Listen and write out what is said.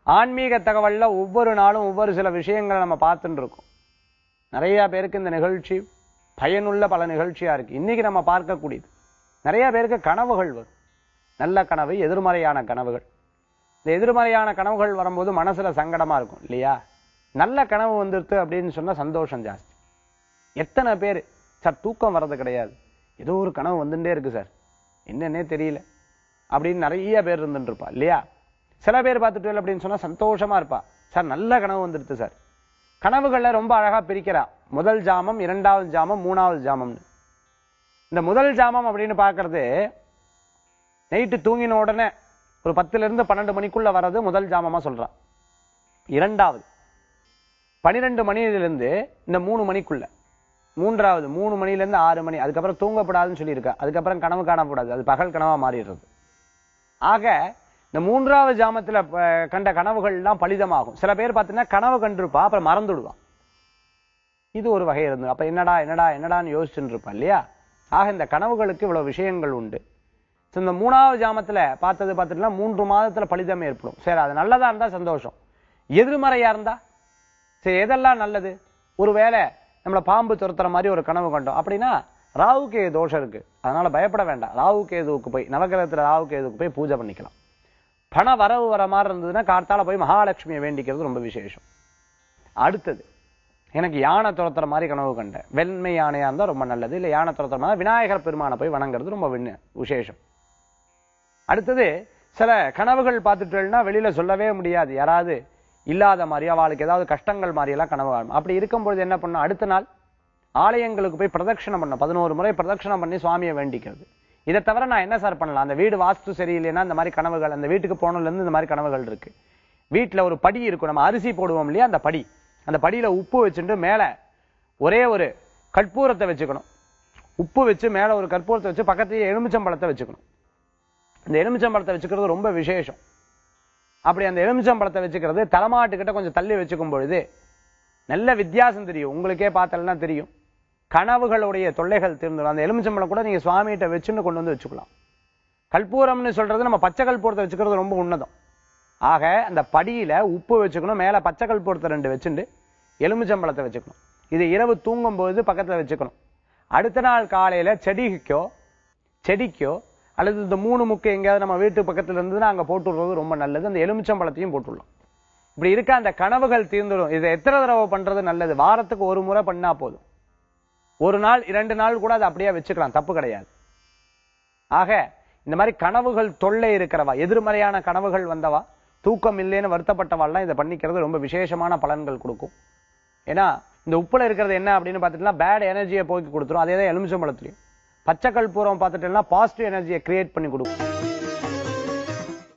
ஆன்மீக தகவல்ல ஒவ்வொரு நாளும் ஒவ்வொரு சில விஷயங்களை நம்ம பார்த்துட்டு இருக்கோம் நிறைய பேருக்கு இந்த நிகழ்ச்சி பயனுள்ள பல நிகழ்ச்சியா இருக்கு இன்னைக்கு நம்ம பார்க்கக்கூடியது நிறைய பேருக்கு கனவுகள் வரும் நல்ல கனவு எதிர்மறையான கனவுகள் இந்த எதிர்மறையான கனவுகள் வரும்போது மனசுல சங்கடமா இருக்கும் இல்லையா நல்ல கனவு வந்துருது அப்படின்னு சொன்னா சந்தோஷம் ஜாஸ்தி எத்தனை பேர் சார் தூக்கம் வர்றது கிடையாது ஏதோ ஒரு கனவு வந்துட்டே இருக்கு சார் என்னன்னே தெரியல அப்படின்னு நிறைய பேர் இருந்துட்டு இருப்பா இல்லையா சில பேர் பார்த்துட்டு அப்படின்னு சொன்னா சந்தோஷமா இருப்பா சார் நல்ல கனவு வந்துடுது சார் கனவுகள்ல ரொம்ப அழகா பிரிக்கிறா முதல் ஜாமம் இரண்டாவது ஜாமம் மூணாவது ஜாமம்னு இந்த முதல் ஜாமம் அப்படின்னு பார்க்கறது நைட்டு தூங்கின உடனே ஒரு பத்துல இருந்து பன்னெண்டு மணிக்குள்ள வர்றது முதல் ஜாமமா சொல்றா இரண்டாவது பனிரெண்டு மணியிலிருந்து இந்த மூணு மணிக்குள்ள மூன்றாவது மூணு மணில இருந்து ஆறு மணி அதுக்கப்புறம் தூங்கப்படாதுன்னு சொல்லியிருக்கா அதுக்கப்புறம் கனவு காணக்கூடாது அது பகல் கனவா மாறிடுறது ஆக இந்த மூன்றாவது ஜாமத்துல அஹ், கண்ட கனவுகள் எல்லாம் பலிதமாகும் சில பேர் பார்த்தீங்கன்னா கனவு கண்டிருப்பா அப்புறம் மறந்துடுவான் இது ஒரு வகை இருந்து அப்ப என்னடா என்னடா என்னடான்னு யோசிச்சுட்டு இருப்பா இல்லையா ஆக இந்த கனவுகளுக்கு இவ்வளவு விஷயங்கள் உண்டு So, இந்த மூணாவது ஜாமத்துல பார்த்தது பார்த்துட்டுனா மூன்று மாதத்துல பலிதம் ஏற்படும் சரி அது நல்லதா இருந்தா சந்தோஷம் எதிர்மறையா இருந்தா சரி எதெல்லாம் நல்லது ஒருவேளை நம்மள பாம்பு துரத்துற மாதிரி ஒரு கனவு கண்டோம் அப்படின்னா ராகு கேது தோஷம் இருக்கு அதனால பயப்பட வேண்டாம் ராகு கேதுவுக்கு போய் நவகிரகத்துல ராகு கேதுவுக்கு போய் பூஜை பண்ணிக்கலாம் பண வரவு வர மாதிரி இருந்ததுன்னா கார்த்தால போய் மகாலட்சுமியை வேண்டிக்கிறது ரொம்ப விசேஷம் அடுத்தது எனக்கு யானை துரத்துற மாதிரி கனவு கண்டேன் வெண்மை யானையா இருந்தா ரொம்ப நல்லது இல்ல யானை துரத்துற மாதிரி விநாயகர் பெருமானை போய் வணங்குறது ரொம்ப விண்ண- விசேஷம் அடுத்தது சில கனவுகள் பார்த்துட்டோம்னா வெளியில சொல்லவே முடியாது யாராவது இல்லாத மாதிரி அவளுக்கு ஏதாவது கஷ்டங்கள் மாதிரி எல்லாம் கனவு காணும் அப்படி இருக்கும்பொழுது என்ன பண்ணணும் அடுத்த நாள் ஆலயங்களுக்கு போய் பிரதட்சணம் பண்ண பதினோரு முறை பிரதட்சணம் பண்ணி சுவாமியை வேண்டிக்கிறது இதை தவிர நான் என்ன சார் பண்ணலாம் அந்த வீடு வாஸ்து சரியில்லைன்னா இந்த மாதிரி கனவுகள் அந்த வீட்டுக்கு போனதுல இருந்து இந்த மாதிரி கனவுகள் இருக்கு வீட்டுல ஒரு படி இருக்கும் நம்ம அரிசி போடுவோம் இல்லையா அந்த படி அந்த படியில உப்பு வச்சுட்டு மேல ஒரே ஒரு கற்பூரத்தை வச்சுக்கணும் உப்பு வச்சு மேல ஒரு கற்பூரத்தை வச்சு பக்கத்துலயே எலுமிச்சம்பழத்தை வச்சுக்கணும் இந்த எலுமிச்சம்பழத்தை வச்சுக்கிறது ரொம்ப விசேஷம் அப்படி அந்த எலுமிச்சம்பழத்தை வச்சுக்கிறது தலைமாட்டுக்கிட்ட கொஞ்சம் தள்ளி வச்சுக்கும் பொழுது நல்ல வித்தியாசம் தெரியும் உங்களுக்கே பார்த்தலன்னா தெரியும் கனவுகளுடைய தொல்லைகள் தீர்ந்துடும் அந்த எலுமிச்சம்பழம் கூட நீங்க சுவாமிகிட்ட வச்சுன்னு கொண்டு வந்து வச்சுக்கலாம் கற்பூரம்னு சொல்றது நம்ம பச்சை கற்பூரத்தை வச்சுக்கிறது ரொம்ப உன்னதம் ஆக அந்த படியில உப்பு வச்சுக்கணும் மேல பச்சை கற்பூரத்தை ரெண்டு வச்சுண்டு எலுமிச்சம்பழத்தை வச்சுக்கணும் இது இரவு தூங்கும் பொழுது பக்கத்துல வச்சுக்கணும் அடுத்த நாள் காலையில செடிக்கோ செடிக்கோ அல்லது இந்த மூணு முக்கு எங்கேயாவது நம்ம வீட்டு பக்கத்துல இருந்ததுன்னா அங்க போட்டு விடுறது ரொம்ப நல்லது அந்த எலுமிச்சம்பழத்தையும் போட்டுடலாம் இப்படி இருக்க அந்த கனவுகள் தீர்ந்துடும் இதை எத்தனை தடவை பண்றது நல்லது வாரத்துக்கு ஒரு முறை பண்ணா போதும் ஒரு நாள் இரண்டு நாள் கூட அதை அப்படியே வச்சுக்கலாம் தப்பு கிடையாது ஆக இந்த மாதிரி கனவுகள் தொல்லை இருக்கிறவா எதிர்மறையான கனவுகள் வந்தவா தூக்கம் இல்லைன்னு வருத்தப்பட்டவாள்லாம் இதை பண்ணிக்கிறது ரொம்ப விசேஷமான பலன்கள் கொடுக்கும் ஏன்னா இந்த உப்புல இருக்கிறது என்ன அப்படின்னு பார்த்துட்டுனா பேட் எனர்ஜியை போக்கி கொடுத்துரும் அதே தான் எலுமிச்சம்பழத்துலையும் பச்சை கற்பூரம் பார்த்துட்டோம்னா பாசிட்டிவ் எனர்ஜியை கிரியேட் பண்ணி கொடுக்கும்